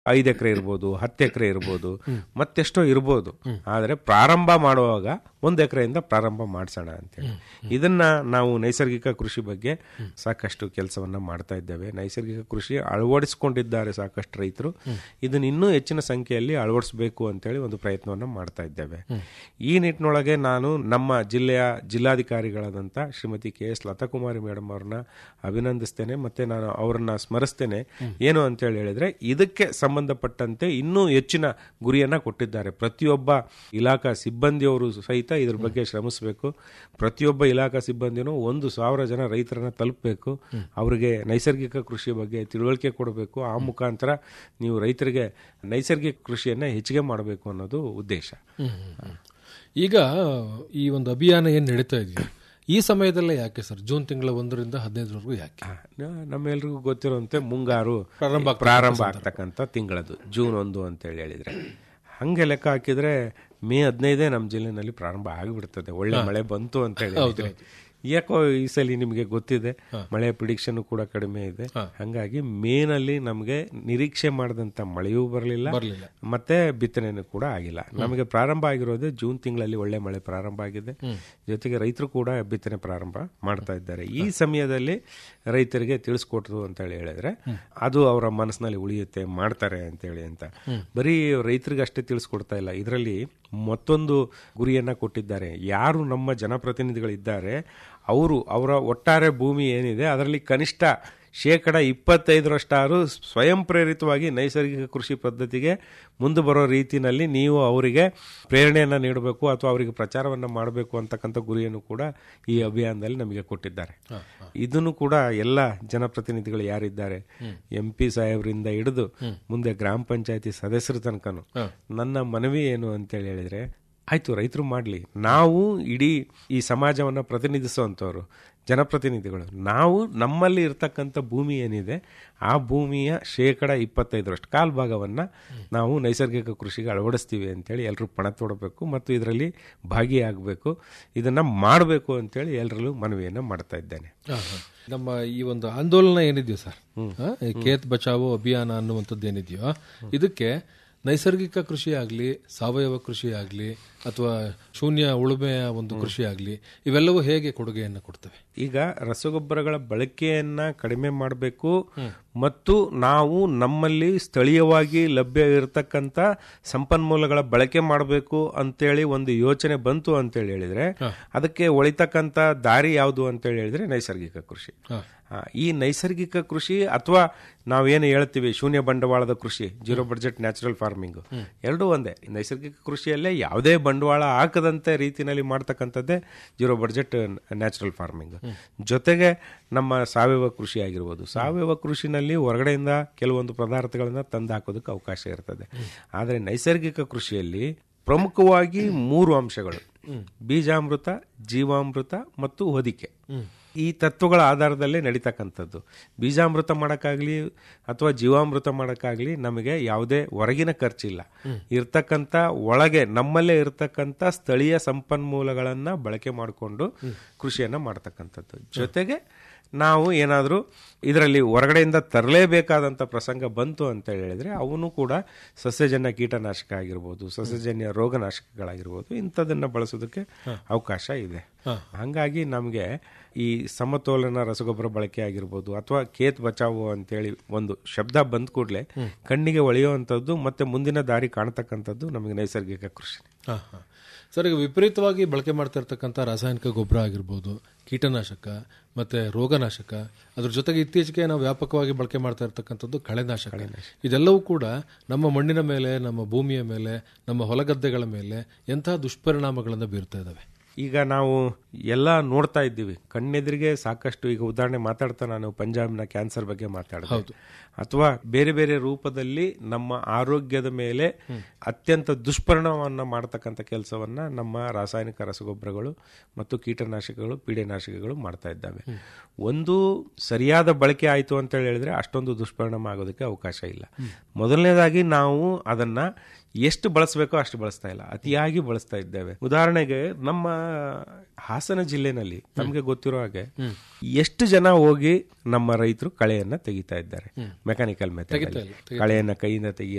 ಐದು ಎಕರೆ ಇರ್ಬೋದು ಹತ್ತು ಎಕರೆ ಇರ್ಬೋದು ಮತ್ತೆಷ್ಟೋ ಇರ್ಬೋದು ಆದರೆ ಪ್ರಾರಂಭ ಮಾಡುವಾಗ ಒಂದು ಎಕರೆಯಿಂದ ಪ್ರಾರಂಭ ಮಾಡಿಸೋಣ ಅಂತೇಳಿ ಇದನ್ನ ನಾವು ನೈಸರ್ಗಿಕ ಕೃಷಿ ಬಗ್ಗೆ ಸಾಕಷ್ಟು ಕೆಲಸವನ್ನ ಮಾಡ್ತಾ ಇದ್ದೇವೆ ನೈಸರ್ಗಿಕ ಕೃಷಿ ಅಳವಡಿಸಿಕೊಂಡಿದ್ದಾರೆ ಸಾಕಷ್ಟು ರೈತರು ಇದನ್ನ ಇನ್ನೂ ಹೆಚ್ಚಿನ ಸಂಖ್ಯೆಯಲ್ಲಿ ಅಳವಡಿಸಬೇಕು ಅಂತೇಳಿ ಒಂದು ಪ್ರಯತ್ನವನ್ನ ಮಾಡ್ತಾ ಇದ್ದೇವೆ ಈ ನಿಟ್ಟಿನೊಳಗೆ ನಾನು ನಮ್ಮ ಜಿಲ್ಲೆಯ ಜಿಲ್ಲಾಧಿಕಾರಿಗಳಾದಂಥ Shrimati K S Latakumari madam ಅವ್ರನ್ನ ಅಭಿನಂದಿಸ್ತೇನೆ ಮತ್ತೆ ನಾನು ಅವರನ್ನ ಸ್ಮರಿಸ್ತೇನೆ ಏನು ಅಂತ ಹೇಳಿ ಹೇಳಿದ್ರೆ ಇದಕ್ಕೆ ಸಂಬಂಧಪಟ್ಟಂತೆ ಇನ್ನೂ ಹೆಚ್ಚಿನ ಗುರಿಯನ್ನ ಕೊಟ್ಟಿದ್ದಾರೆ ಪ್ರತಿಯೊಬ್ಬ ಇಲಾಖಾ ಸಿಬ್ಬಂದಿಯವರು ಸಹಿತ ಇದ್ರ ಬಗ್ಗೆ ಶ್ರಮಿಸಬೇಕು ಪ್ರತಿಯೊಬ್ಬ ಇಲಾಖಾ ಸಿಬ್ಬಂದಿನೂ ಒಂದು ಸಾವಿರ ಜನ ರೈತರನ್ನ ತಲುಪಬೇಕು ಅವರಿಗೆ ನೈಸರ್ಗಿಕ ಕೃಷಿ ಬಗ್ಗೆ ತಿಳುವಳಿಕೆ ಕೊಡಬೇಕು ಆ ಮುಖಾಂತರ ನೀವು ರೈತರಿಗೆ ನೈಸರ್ಗಿಕ ಕೃಷಿಯನ್ನ ಹೆಚ್ಚಿಗೆ ಮಾಡಬೇಕು ಅನ್ನೋದು ಉದ್ದೇಶ ಈಗ ಈ ಒಂದು ಅಭಿಯಾನ ಏನ್ ನಡೀತಾ ಇದೆಯೋ ಈ ಸಮಯದಲ್ಲೇ ಯಾಕೆ ಸರ್ ಜೂನ್ ತಿಂಗಳ ಒಂದರಿಂದ ಹದಿನೈದರವರೆಗೂ ಯಾಕೆ ನ- ನಮ್ಮೆಲ್ರಿಗೂ ಗೊತ್ತಿರುವಂತೆ ಮುಂಗಾರು ಪ್ರಾರಂಭ ಆಗ್ತಕ್ಕಂಥ ಪ್ರಾರಂಭ ಆಗ್ತಕ್ಕಂಥ ತಿಂಗಳದು ಜೂನ್ ಒಂದು ಅಂತ ಹೇಳಿ ಹೇಳಿದ್ರೆ ಹಂಗೆ ಲೆಕ್ಕ ಹಾಕಿದ್ರೆ ಮೇ ಹದಿನೈದೇ ನಮ್ಮ ಜಿಲ್ಲೆನಲ್ಲಿ ಪ್ರಾರಂಭ ಆಗಿಬಿಡ್ತದೆ ಒಳ್ಳೆ ಮಳೆ ಬಂತು ಅಂತ ಹೇಳಿ ಹೇಳಿದ್ರೆ. ಯಾಕೋ ಈ ಸಲ ನಿಮಗೆ ಗೊತ್ತಿದೆ ಮಳೆ ಪ್ರಿಡಿಕ್ಷನ್ ಕೂಡ ಕಡಿಮೆ ಇದೆ ಹಂಗಾಗಿ ಮೇನಲ್ಲಿ ನಮಗೆ ನಿರೀಕ್ಷೆ ಮಾಡಿದಂತ ಮಳೆಯೂ ಬರಲಿಲ್ಲ ಬರ್ಲಿಲ್ಲ. ಮತ್ತೆ ಬಿತ್ತನೆನೂ ಕೂಡ ಆಗಿಲ್ಲ ನಮಗೆ ಪ್ರಾರಂಭ ಆಗಿರೋದೇ ಜೂನ್ ತಿಂಗಳಲ್ಲಿ ಒಳ್ಳೆ ಮಳೆ ಪ್ರಾರಂಭ ಆಗಿದೆ ಜೊತೆಗೆ ರೈತರು ಕೂಡ ಬಿತ್ತನೆ ಪ್ರಾರಂಭ ಮಾಡ್ತಾ ಇದ್ದಾರೆ ಈ ಸಮಯದಲ್ಲಿ ರೈತರಿಗೆ ತಿಳಿಸ್ಕೊಟ್ರು ಅಂತ ಹೇಳಿ ಹೇಳಿದ್ರೆ ಅದು ಅವರ ಮನಸ್ಸಿನಲ್ಲಿ ಉಳಿಯುತ್ತೆ ಮಾಡ್ತಾರೆ ಅಂತ ಹೇಳಿ ಅಂತ ಬರೀ ರೈತರಿಗೆ ಅಷ್ಟೇ ತಿಳಿಸ್ಕೊಡ್ತಾ ಇಲ್ಲ ಇದರಲ್ಲಿ ಮತ್ತೊಂದು ಗುರಿಯನ್ನ ಕೊಟ್ಟಿದ್ದಾರೆ ಯಾರು ನಮ್ಮ ಜನಪ್ರತಿನಿಧಿಗಳಿದ್ದಾರೆ ಅವರು ಅವರ ಒಟ್ಟಾರೆ ಭೂಮಿ ಏನಿದೆ ಅದರಲ್ಲಿ ಕನಿಷ್ಠ ಶೇಕಡ ಇಪ್ಪತ್ತೈದರಷ್ಟಾರು ಸ್ವಯಂ ಪ್ರೇರಿತವಾಗಿ ನೈಸರ್ಗಿಕ ಕೃಷಿ ಪದ್ಧತಿಗೆ ಮುಂದೆ ಬರೋ ರೀತಿನಲ್ಲಿ ನೀವು ಅವರಿಗೆ ಪ್ರೇರಣೆಯನ್ನು ನೀಡಬೇಕು ಅಥವಾ ಅವರಿಗೆ ಪ್ರಚಾರವನ್ನು ಮಾಡಬೇಕು ಅಂತಕ್ಕಂಥ ಗುರಿಯನ್ನು ಕೂಡ ಈ ಅಭಿಯಾನದಲ್ಲಿ ನಮಗೆ ಕೊಟ್ಟಿದ್ದಾರೆ ಇದನ್ನು ಕೂಡ ಎಲ್ಲ ಜನಪ್ರತಿನಿಧಿಗಳು ಯಾರಿದ್ದಾರೆ ಎಂ ಪಿ ಸಾಹೇಬರಿಂದ ಹಿಡಿದು ಮುಂದೆ ಗ್ರಾಮ ಪಂಚಾಯತಿ ಸದಸ್ಯರ ತನಕನು ನನ್ನ ಮನವಿ ಏನು ಅಂತೇಳಿ ಹೇಳಿದ್ರೆ ಆಯ್ತು ರೈತರು ಮಾಡಲಿ ನಾವು ಇಡೀ ಈ ಸಮಾಜವನ್ನು ಪ್ರತಿನಿಧಿಸುವಂಥವ್ರು ಜನಪ್ರತಿನಿಧಿಗಳು ನಾವು ನಮ್ಮಲ್ಲಿ ಇರ್ತಕ್ಕಂಥ ಭೂಮಿ ಏನಿದೆ ಆ ಭೂಮಿಯ ಶೇಕಡ ಇಪ್ಪತ್ತೈದರಷ್ಟು ಕಾಲ್ ಭಾಗವನ್ನು ನಾವು ನೈಸರ್ಗಿಕ ಕೃಷಿಗೆ ಅಳವಡಿಸ್ತೀವಿ ಅಂತೇಳಿ ಎಲ್ಲರೂ ಪಣ ತೊಡಬೇಕು ಮತ್ತು ಇದರಲ್ಲಿ ಭಾಗಿಯಾಗಬೇಕು ಇದನ್ನು ಮಾಡಬೇಕು ಅಂತೇಳಿ ಎಲ್ಲರಲ್ಲೂ ಮನವಿಯನ್ನು ಮಾಡ್ತಾ ಇದ್ದೇನೆ ನಮ್ಮ ಈ ಒಂದು ಆಂದೋಲನ ಏನಿದೆಯೋ ಸರ್ ಆ, ಈ ಖೇತ್ ಬಚಾವೋ ಅಭಿಯಾನ ಅನ್ನುವಂಥದ್ದು ಏನಿದೆಯೋ ಇದಕ್ಕೆ ನೈಸರ್ಗಿಕ ಕೃಷಿ ಆಗಲಿ ಸಾವಯವ ಕೃಷಿ ಆಗಲಿ ಅಥವಾ ಶೂನ್ಯ ಉಳುಮೆಯ ಒಂದು ಕೃಷಿ ಆಗಲಿ ಇವೆಲ್ಲವೂ ಹೇಗೆ ಕೊಡುಗೆಯನ್ನು ಕೊಡ್ತವೆ ಈಗ ರಸಗೊಬ್ಬರಗಳ ಬಳಕೆಯನ್ನ ಕಡಿಮೆ ಮಾಡಬೇಕು ಮತ್ತು ನಾವು ನಮ್ಮಲ್ಲಿ ಸ್ಥಳೀಯವಾಗಿ ಲಭ್ಯ ಇರತಕ್ಕಂತ ಸಂಪನ್ಮೂಲಗಳ ಬಳಕೆ ಮಾಡಬೇಕು ಅಂತೇಳಿ ಒಂದು ಯೋಚನೆ ಬಂತು ಅಂತೇಳಿ ಹೇಳಿದ್ರೆ ಅದಕ್ಕೆ ಒಳಿತಕ್ಕಂತ ದಾರಿ ಯಾವುದು ಅಂತೇಳಿ ಹೇಳಿದ್ರೆ ನೈಸರ್ಗಿಕ ಕೃಷಿ ಆ, ಈ ನೈಸರ್ಗಿಕ ಕೃಷಿ ಅಥವಾ ನಾವೇನು ಹೇಳ್ತೀವಿ ಶೂನ್ಯ ಬಂಡವಾಳದ ಕೃಷಿ ಜೀರೋ ಬಡ್ಜೆಟ್ ನ್ಯಾಚುರಲ್ ಫಾರ್ಮಿಂಗ್ ಎರಡೂ ಒಂದೇ ನೈಸರ್ಗಿಕ ಕೃಷಿಯಲ್ಲೇ ಯಾವುದೇ ಬಂಡವಾಳ ಹಾಕದಂತೆ ರೀತಿನಲ್ಲಿ ಮಾಡ್ತಕ್ಕಂಥದ್ದೇ ಜೀರೋ ಬಡ್ಜೆಟ್ ನ್ಯಾಚುರಲ್ ಫಾರ್ಮಿಂಗ್ ಜೊತೆಗೆ ನಮ್ಮ ಸಾವಯವ ಕೃಷಿ ಆಗಿರ್ಬೋದು ಸಾವಯವ ಕೃಷಿನಲ್ಲಿ ಹೊರಗಡೆಯಿಂದ ಕೆಲವೊಂದು ಪದಾರ್ಥಗಳನ್ನ ತಂದು ಹಾಕೋದಕ್ಕೆ ಅವಕಾಶ ಇರ್ತದೆ ಆದರೆ ನೈಸರ್ಗಿಕ ಕೃಷಿಯಲ್ಲಿ ಪ್ರಮುಖವಾಗಿ ಮೂರು ಅಂಶಗಳು ಬೀಜಾಮೃತ ಜೀವಾಮೃತ ಮತ್ತು ಹೊದಿಕೆ ಈ ತತ್ವಗಳ ಆಧಾರದಲ್ಲೇ ನಡೀತಕ್ಕಂಥದ್ದು ಬೀಜಾಮೃತ ಮಾಡೋಕ್ಕಾಗಲಿ ಅಥವಾ ಜೀವಾಮೃತ ಮಾಡೋಕ್ಕಾಗಲಿ ನಮಗೆ ಯಾವುದೇ ಹೊರಗಿನ ಖರ್ಚಿಲ್ಲ ಇರ್ತಕ್ಕಂಥ ಒಳಗೆ ನಮ್ಮಲ್ಲೇ ಇರ್ತಕ್ಕಂಥ ಸ್ಥಳೀಯ ಸಂಪನ್ಮೂಲಗಳನ್ನು ಬಳಕೆ ಮಾಡಿಕೊಂಡು ಕೃಷಿಯನ್ನು ಮಾಡ್ತಕ್ಕಂಥದ್ದು ಜೊತೆಗೆ ನಾವು ಏನಾದರೂ ಇದರಲ್ಲಿ ಹೊರಗಡೆಯಿಂದ ತರಲೇಬೇಕಾದಂಥ ಪ್ರಸಂಗ ಬಂತು ಅಂತ ಹೇಳಿದ್ರೆ ಅವನು ಕೂಡ ಸಸ್ಯಜನ್ಯ ಕೀಟನಾಶಕ ಆಗಿರ್ಬೋದು ಸಸ್ಯಜನ್ಯ ರೋಗನಾಶಕಗಳಾಗಿರ್ಬೋದು ಇಂಥದನ್ನ ಬಳಸೋದಕ್ಕೆ ಅವಕಾಶ ಇದೆ ಹಂಗಾಗಿ ನಮಗೆ ಈ ಸಮತೋಲನ ರಸಗೊಬ್ಬರ ಬಳಕೆ ಆಗಿರ್ಬೋದು ಅಥವಾ ಖೇತ್ ಬಚಾವು ಅಂತೇಳಿ ಒಂದು ಶಬ್ದ ಬಂದ ಕೂಡಲೇ ಕಣ್ಣಿಗೆ ಒಳೆಯುವಂಥದ್ದು ಮತ್ತೆ ಮುಂದಿನ ದಾರಿ ಕಾಣತಕ್ಕಂಥದ್ದು ನಮಗೆ ನೈಸರ್ಗಿಕ ಕೃಷಿ ಹಾ, ಹಾ. ಸರ್ ಈಗ ವಿಪರೀತವಾಗಿ ಬಳಕೆ ಮಾಡ್ತಾ ಇರ್ತಕ್ಕಂಥ ರಾಸಾಯನಿಕ ಗೊಬ್ಬರ ಆಗಿರ್ಬೋದು ಕೀಟನಾಶಕ ಮತ್ತೆ ರೋಗನಾಶಕ ಅದ್ರ ಜೊತೆಗೆ ಇತ್ತೀಚೆಗೆ ನಾವು ವ್ಯಾಪಕವಾಗಿ ಬಳಕೆ ಮಾಡ್ತಾ ಇರ್ತಕ್ಕಂಥದ್ದು ಕಳೆನಾಶಕ ಇದೆಲ್ಲವೂ ಕೂಡ ನಮ್ಮ ಮಣ್ಣಿನ ಮೇಲೆ ನಮ್ಮ ಭೂಮಿಯ ಮೇಲೆ ನಮ್ಮ ಹೊಲಗದ್ದೆಗಳ ಮೇಲೆ ಎಂತಹ ದುಷ್ಪರಿಣಾಮಗಳನ್ನು ಬೀರ್ತಾ ಇದಾವೆ ಈಗ ನಾವು ಎಲ್ಲ ನೋಡ್ತಾ ಇದ್ದೀವಿ ಕಣ್ಣೆದುರಿಗೆ ಸಾಕಷ್ಟು ಈಗ ಉದಾಹರಣೆ ಮಾತಾಡ್ತಾ ನಾನು ಪಂಜಾಬ್ನ ಕ್ಯಾನ್ಸರ್ ಬಗ್ಗೆ ಮಾತಾಡಿದೆ ಅಥವಾ ಬೇರೆ ಬೇರೆ ರೂಪದಲ್ಲಿ ನಮ್ಮ ಆರೋಗ್ಯದ ಮೇಲೆ ಅತ್ಯಂತ ದುಷ್ಪರಿಣಾಮವನ್ನು ಮಾಡತಕ್ಕಂಥ ಕೆಲಸವನ್ನ ನಮ್ಮ ರಾಸಾಯನಿಕ ರಸಗೊಬ್ಬರಗಳು ಮತ್ತು ಕೀಟನಾಶಕಗಳು ಪೀಡೆನಾಶಕಗಳು ಮಾಡ್ತಾ ಇದ್ದಾವೆ ಒಂದು ಸರಿಯಾದ ಬಳಕೆ ಆಯಿತು ಅಂತ ಹೇಳಿದ್ರೆ ಅಷ್ಟೊಂದು ದುಷ್ಪರಿಣಾಮ ಆಗೋದಕ್ಕೆ ಅವಕಾಶ ಇಲ್ಲ ಮೊದಲನೇದಾಗಿ ನಾವು ಅದನ್ನ ಎಷ್ಟು ಬಳಸಬೇಕೋ ಅಷ್ಟು ಬಳಸ್ತಾ ಇಲ್ಲ ಅತಿಯಾಗಿ ಬಳಸ್ತಾ ಇದ್ದೇವೆ ಉದಾಹರಣೆಗೆ ನಮ್ಮ ಹಾಸನ ಜಿಲ್ಲೆನಲ್ಲಿ ನಮಗೆ ಗೊತ್ತಿರೋ ಹಾಗೆ ಎಷ್ಟು ಜನ ಹೋಗಿ ನಮ್ಮ ರೈತರು ಕಳೆಯನ್ನ ತೆಗಿತಾ ಇದ್ದಾರೆ ಮೆಕ್ಯಾನಿಕಲ್ ಮೆಥಡ್ ಕಳೆಯನ್ನ ಕೈಯಿಂದ ತೆಗಿ